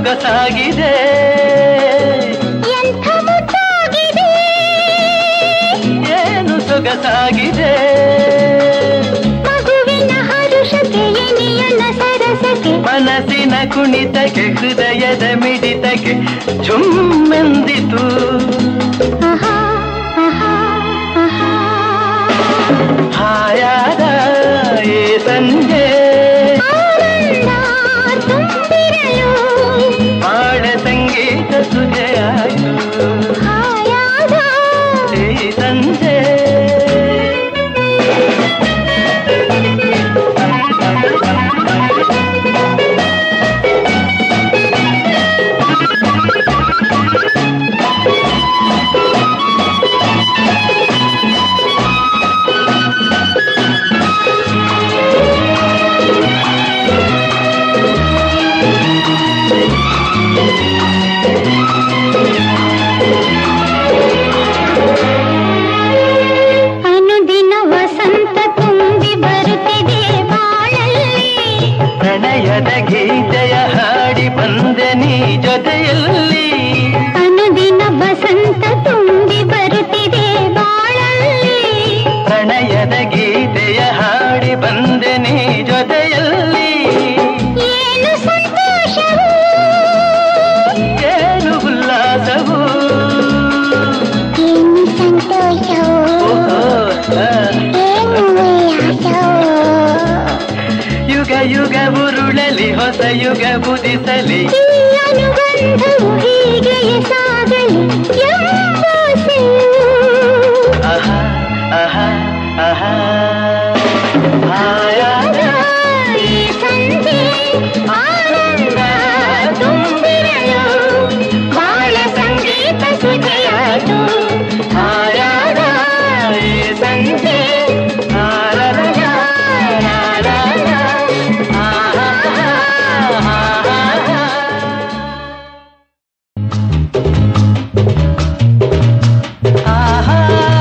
ಸೊಗಸಾಗಿದೆ ಎಂಥ ಮುದ್ದಾಗಿದೆ ಏನು ಸೊಗಸಾಗಿದೆ ಮಗುವಿನ ಹರುಷಕ್ಕೆ ಎನೆಯನ ಸರಸಕ್ಕೆ ಮನಸ್ಸಿನ ಕುಣಿತಕ್ಕೆ ಹೃದಯದ ಮಿಡಿತಕ್ಕೆ ಚುಮ್ಮೆಂದಿತು ಆಹಾ, ಆಹಾ, ಆಹಾ. ಹಾಯಾದ ಈ ಸಂಜೆ ಆನಂದ ತುಂಬಿರಲು ಮಾಡ ಸಂಗೀತ ಸುಜೆಯಾಯಿತು ಹಾಯಾದ ಈ ಸಂಜೆ ಅನುದಿನ ವಸಂತ ತುಂಬಿ ಬರುತ್ತಿದೆ ಬಾಳಲ್ಲಿ ಪ್ರಣಯದ ಗೀತೆಯ ಹಾಡಿ ಬಂದೆ ನೀ ಜೊತೆಯಲ್ಲಿ ಅನುದಿನ ವಸಂತ ತುಂಬಿ ಬರುತ್ತಿದೆ ಬಾಳಲ್ಲಿ ಪ್ರಣಯದ ಗೀತೆಯ ಹಾಡಿ ಬಂದೆ ನೀ ಜೊತೆಯಲ್ಲಿ ಏನು ಸಂತೋಷವು ಏನು ಉಲ್ಲಾಸವು ಏನು ಸಂತೋಷವು ಓಹೋ, ಆ, ಏನು ಉಲ್ಲಾಸವು ಯುಗ ಯುಗ ಉರುಳಲಿ ಹೊಸ ಯುಗ ಬುದಿಸಲಿ ಈ ಅನುಬಂಧವು ಹೀಗೆಯೇ ಸಾಗಲಿ ಎಂಬ ಆಸೆಯು. ಆಹಾ ಆಹಾ ಆಹಾ ಹಾಯಾದ ಈ ಸಂಜೆ ಆನಂದ ತುಂಬಿರಲು ಬಾಳ ಸಂಗೀತ ಸುಜೆಯಾಯಿತು ಹಾಯಾದ ಈ ಸಂಜೆ ಆರರರ, ಆರರರ, ಆಹಾ, ಆಹಾ. ಆಹಾ,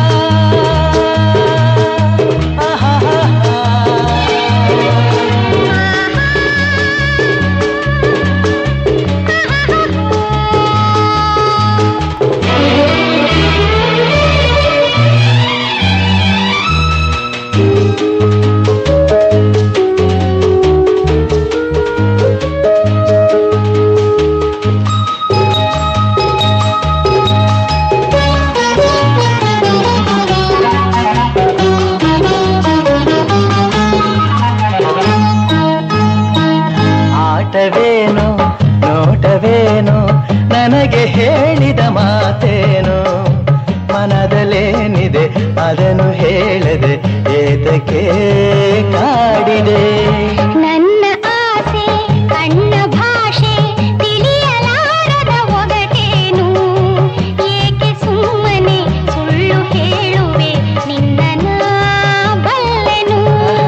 ಆಟವೇನು ನೋಟವೇನು ನನಗೆ ಹೇಳಿದ ಮಾತೇನು ಮನದಲ್ಲೇನಿದೆ ಅದನ್ನು ಹೇಳದೆ ಏತಕ್ಕೆ ಕಾಡಿದೆ ನನ್ನ ಆಸೆ ಕಣ್ಣ ಭಾಷೆ ತಿಳಿಯಲಾರದ ಒಗಟೇನು ಏಕೆ ಸುಮ್ಮನೆ ಸುಳ್ಳು ಹೇಳುವೆ ನಿನ್ನ ನಾ ಬಲ್ಲೆನು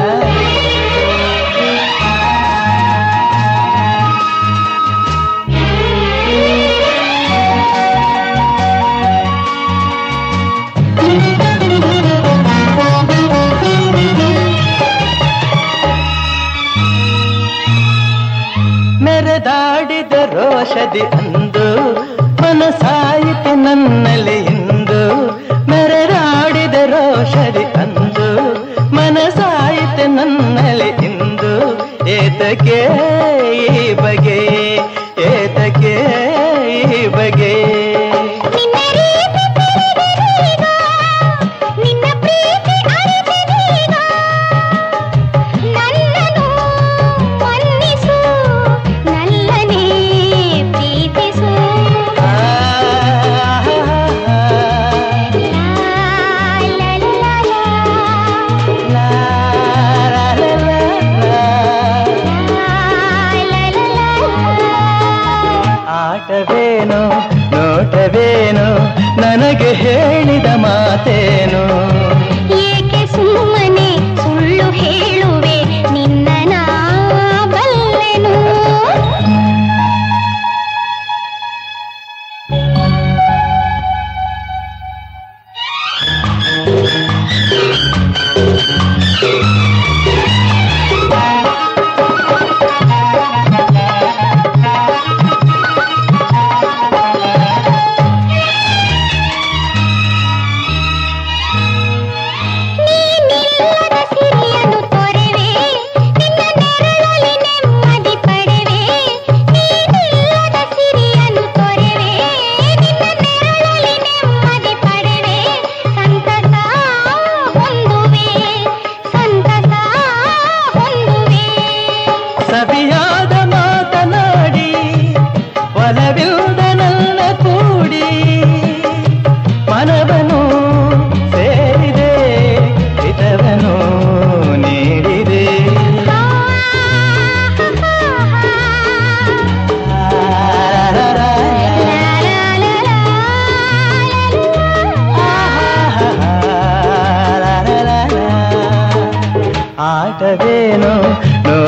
ಮೆರೆದಾಡಿದ ರೋಷದಿ ಅಂದು ಮನಸಾಯಿತು ನನ್ನಲ್ಲಿ ಇಂದು ಮೆರೆದಾಡಿದ ರೋಷದಿ ಅಂದು ಮನಸಾಯಿತು ನನ್ನಲ್ಲಿ ಇಂದು ಏತಕ್ಕೆ ಈ ಬಗೆ ಏತಕ್ಕೆ ಈ ಬಗೆ ನಿನ್ನ ರೀತಿ ತಿಳಿದೆನೀಗ, ನಿನ್ನ ಪ್ರೀತಿ ಅರಿತೆನೀಗ. ನನ್ನನ್ನು ಮನ್ನಿಸು, ನಲ್ಲನೇ ಪ್ರೀತಿಸು. ಆ, ಲಾ, ಲಾ, ಲಾ, ಲಾ. ಲಾ, ಲಾ, ಲಾ, ಲಾ, ಲಾ. ಲಾ, ಲಾ, ಲಾ, ಲಾ. ಆಟವೇನು ನೋಟವೇನು ನನಗೆ ಹೇಳಿದ ಮಾತೇನು ಏಕೆ ಸುಮ್ಮನೆ ಸುಳ್ಳು ಹೇಳುವೆ ನಿನ್ನ ನಾ ಬಲ್ಲೆನು ಆ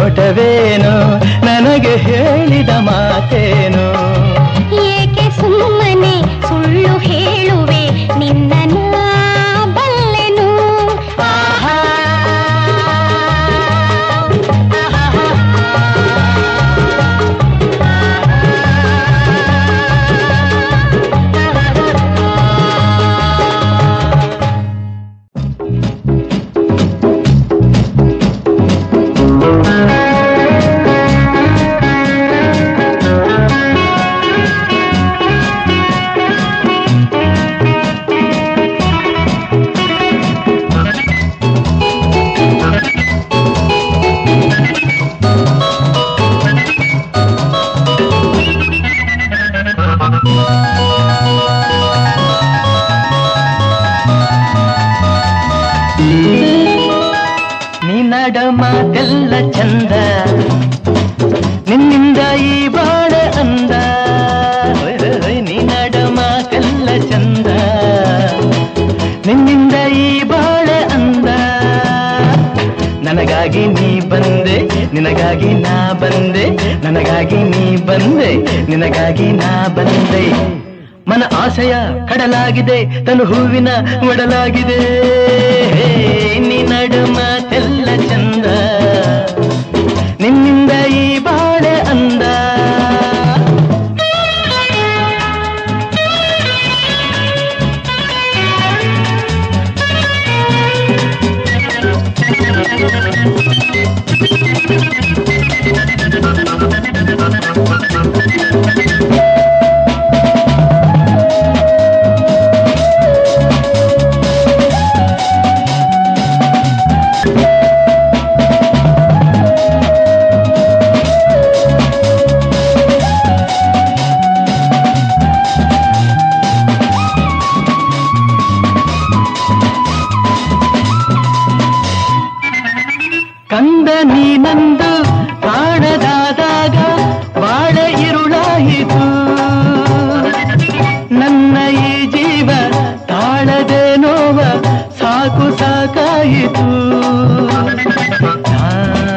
ನೋಟವೇನು ನನಗೆ ಹೇಳಿದ ಮಾತೇನು ಏಕೆ ಸುಮ್ಮನೆ ಸುಳ್ಳು ಹೇಳುವೆ ನಿನ್ನ ನಾ ಬಲ್ಲೆನು ಆಹಾ ನಿನ್ನಡ ಮಾತೆಲ್ಲ ಚಂದ ನಿನ್ನಿಂದ ಈ ಬಾಳ ಅಂದ ಹೊಯ್ ಹೊಯ್ ಹೊಯ್ ನಿನ್ನಡ ಮಾತೆಲ್ಲ ಚಂದ ನಿನ್ನಿಂದ ಈ ಬಾಳ ಅಂದ ನನಗಾಗಿ ನೀ ಬಂದೆ ನಿನಗಾಗಿ ನಾ ಬಂದೆ ನನಗಾಗಿ ನೀ ಬಂದೆ ನಿನಗಾಗಿ ನಾ ಬಂದೆ ಮನ ಆಸೆಯ ಕಡಲಾಗಿದೆ ತನು ಹೂವಿನ ಒಡಲಾಗಿದೆ ನಿನ್ನಡ ಮಾತೆಲ್ಲ ಚಂದ ನಿನ್ನಿಂದ ಈ ಬಾಳೆ ಅಂದ ಕಂದ ನೀನಂದು ಕಾಣದಾದಾಗ ಬಾಳ ಇರುಳಾಯಿತು ನನ್ನ ಈ ಜೀವ ತಾಳದೆ ನೋವ ಸಾಕು ಸಾಕಾಯಿತು ಆ,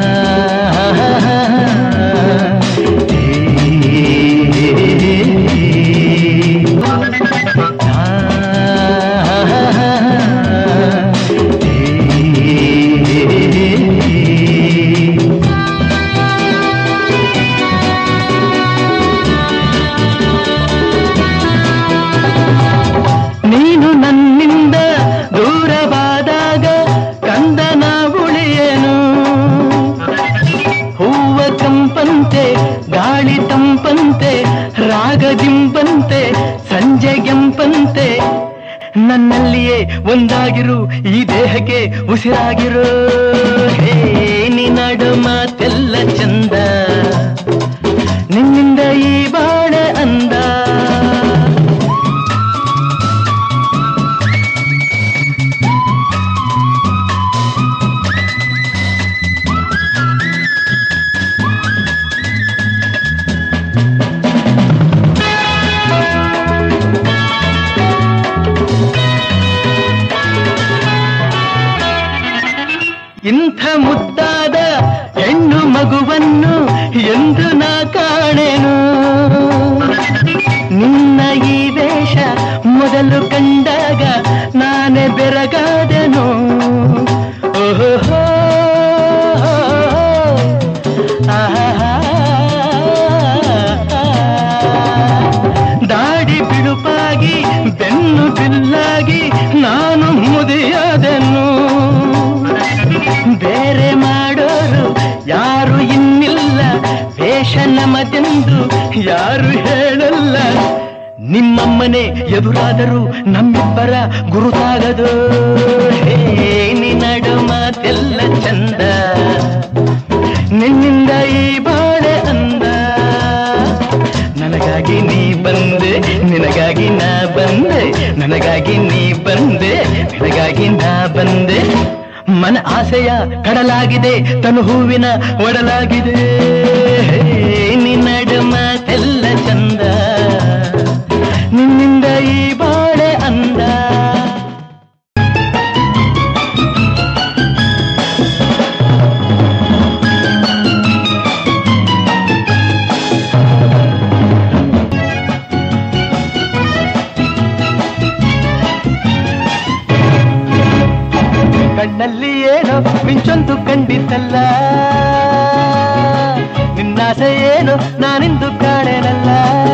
ನೀನು ನನ್ನಿಂದ ದೂರವಾದಾಗ ಕಂದನ ಉಳಿಯನು ಹೂವ ಕಂಪಂತೆ ಗಾಳಿ ತಂಪಂತೆ ರಾಗದಿಂಪಂತೆ ಸಂಜೆಗೆಂಪಂತೆ ನನ್ನಲ್ಲಿಯೇ ಒಂದಾಗಿರು ಈ ದೇಹಕ್ಕೆ ಉಸಿರಾಗಿರು ಹೇ ನಿನ್ನಡು ಮಾತೆಲ್ಲ ಚಂದ ನಿನ್ನಿಂದ ಈ ಬಾಳೆ ಅಂದ ಇಂಥ ಮುದ್ದಾದ ಹೆಣ್ಣು ಮಗುವನ್ನು ಎಂದು ನಾ ಕಾಣೆನು ನಿನ್ನ ಈ ವೇಷ ಮೊದಲು ಕಂಡಾಗ ನಾನೇ ಬೆರಗಾದೆನು ಓಹೋ ದಾಡಿ ಬಿಳುಪಾಗಿ ಬೆನ್ನು ಬಿಲ್ಲಾಗಿ ನಾನು ಮುದಿಯಾದೆನು ಬೇರೆ ಮಾಡೋರು ಯಾರು ಇನ್ನಿಲ್ಲ ವೇಷ ನಮದೆಂದು ಯಾರು ಹೇಳಲ್ಲ ನಿಮ್ಮಮ್ಮನೆ ಎದುರಾದರೂ ನಮ್ಮಿಬ್ಬರ ಗುರುತಾಗದು ಹೇ ನಿನ್ನಡು ಮಾತೆಲ್ಲ ಚಂದ ನಿನ್ನಿಂದ ಈ ಬಾಳೆ ಅಂದ ನನಗಾಗಿ ನೀ ಬಂದೆ ನಿನಗಾಗಿ ನಾ ಬಂದೆ ನನಗಾಗಿ ನೀ ಬಂದೆ ನಿನಗಾಗಿ ನಾ ಬಂದೆ ಮನ ಆಸೆಯ ಕಡಲಾಗಿದೆ ತನು ಹೂವಿನ ಒಡಲಾಗಿದೆ ನಿನ್ನಡು ಮಾತೆಲ್ಲ ಚಂದ ನಿನ್ನಿಂದ ಈ ಬಾಳೆ ಅಂದ ಕಂಡಿದ್ದಲ್ಲ ನಿನ್ನಾಸೆ ಏನು ನಾನಿಂದು ಕಾಣೆನಲ್ಲ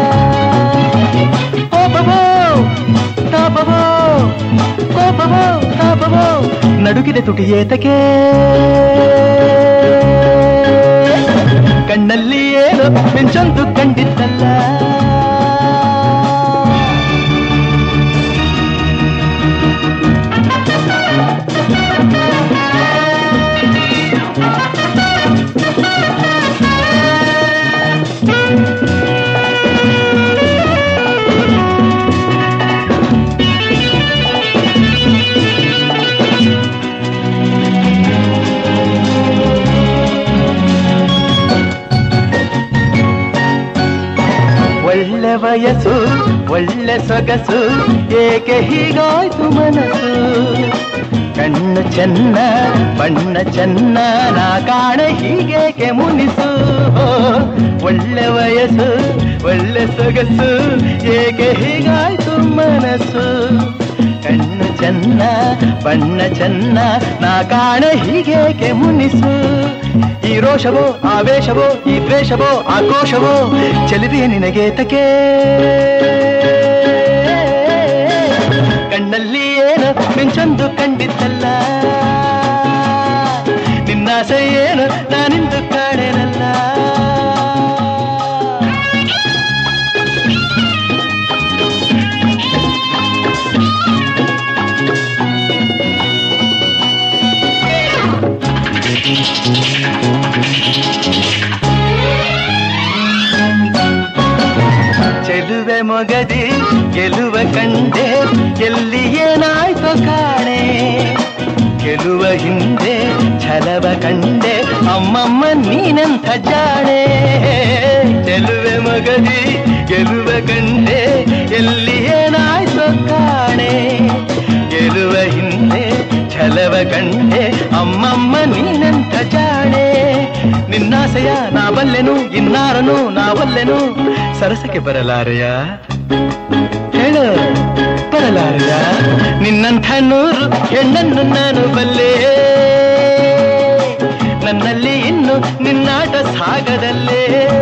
ಕೋಪವೋ ತಾಪವೋ ಕೋಪವೋ ತಾಪವೋ ನಡುಗಿದೆ ತುಟಿ ಏತಕ್ಕೆ ಕಣ್ಣಲ್ಲಿ ಏನು ಮಿಂಚೊಂದು ಕಂಡಿದ್ದಲ್ಲ ಒಳ್ಳೆ ವಯಸ್ಸು ಒಳ್ಳೆ ಸೊಗಸು ಏಕೆ ಹೀಗಾಯ್ತು ಮನಸ್ಸು ಕಣ್ಣು ಚೆನ್ನ ಬಣ್ಣ ಚೆನ್ನ ನಾ ಕಾಣೆ ಹೀಗೇಕೆ ಮುನಿಸು ಒಳ್ಳೆ ವಯಸ್ಸು ಒಳ್ಳೆ ಸೊಗಸು ಏಕೆ ಹೀಗಾಯ್ತು ಮನಸ್ಸು ಕಣ್ಣು ಚೆನ್ನ ಬಣ್ಣ ಚೆನ್ನ ನಾ ಕಾಣೆ ಹೀಗೇಕೆ ಮುನಿಸು ಈ ರೋಷವೋ ಆವೇಶವೋ ಈ ದ್ವೇಷವೋ ಆಕ್ರೋಶವೋ ಚಲಿದೆಯ ನಿನಗೆ ತಕೆ ಕಣ್ಣಲ್ಲಿ ಏನು ಮಿಂಚೊಂದು ಕಂಡಿದ್ದಲ್ಲ ನಿನ್ನಾಸೆ ಏನು ನಾನಿಂದು ಕಾಣೆನಲ್ಲ ಚೆಲುವೆ ಮೊಗದಿ ಗೆಲುವ ಕಂಡೆ ಎಲ್ಲಿ ಏನಾಯ್ತು ಕಾಣೆ ಗೆಲುವ ಹಿಂದೆ ಛಲವ ಕಂಡೆ ಅಮ್ಮಮ್ಮ ನೀನೆಂಥ ಜಾಣೆ ಚೆಲುವೆ ಮಗದಿ ಗೆಲುವ ಕಂಡೆ ಎಲ್ಲಿ ಏನಾಯ್ತು ಕಾಣೆ ಗೆಲುವ ಹಿಂದೆ ಛಲವ ಕಂಡೆ ಅಮ್ಮಮ್ಮ ನೀನೆಂಥ ಜಾಣೆ ನಿನ್ನಾಸೆಯ ನಾ ಬಲ್ಲೆನು ಇನ್ನಾರನು ನಾ ಬಲ್ಲೆನು ಸರಸಕ್ಕೆ ಬರಲಾರೆಯ ಹೇಳು ಬರಲಾರೆಯ ನಿನ್ನಂಥ ನೂರು ಹೆಣ್ಣನ್ನು ನಾನು ಬಲ್ಲೆ ನನ್ನಲ್ಲಿ ಇನ್ನು ನಿನ್ನಾಟ ಸಾಗದಲ್ಲೇ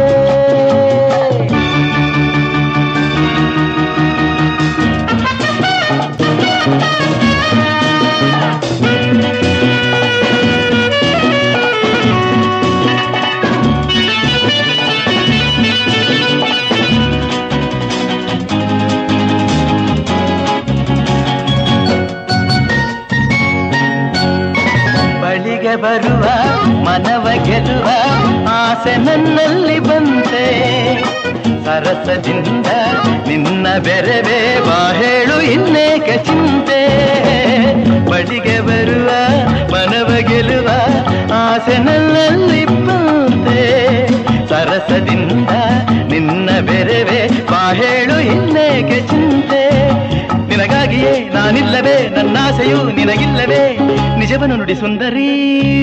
ಬಳಿಗೆ ಬರುವ ಮನವ ಗೆಲ್ಲುವ ಆಸೆ ನನ್ನಲ್ಲಿ ಬಂತೆ ಸರಸದಿಂದ ನಿನ್ನ ಬೆರೆವೆ ಬಾ ಹೇಳು ಇನ್ನೇಕೆ ಚಿಂತೆ ಬಳಿಗೆ ಬರುವ ಮನವ ಗೆಲ್ಲುವ ಆಸೆ ನನ್ನಲ್ಲಿ ಬಂತೆ ಸರಸದಿಂದ ನಿನ್ನ ಬೆರೆವೆ ಬಾ ಹೇಳು ಇನ್ನೇಕೆ ಚಿಂತೆ ನಿನಗಾಗಿಯೇ ನಾನಿಲ್ಲವೇ ನನ್ನಾಸೆಯು ನಿನಗಿಲ್ಲವೇ ನಿಜವನು ನುಡಿ ಸುಂದರಿ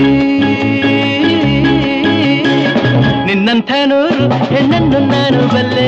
ನಿನ್ನಂಥ ನೂರು ಹೆಣ್ಣನ್ನು ನಾನು ಬಲ್ಲೆ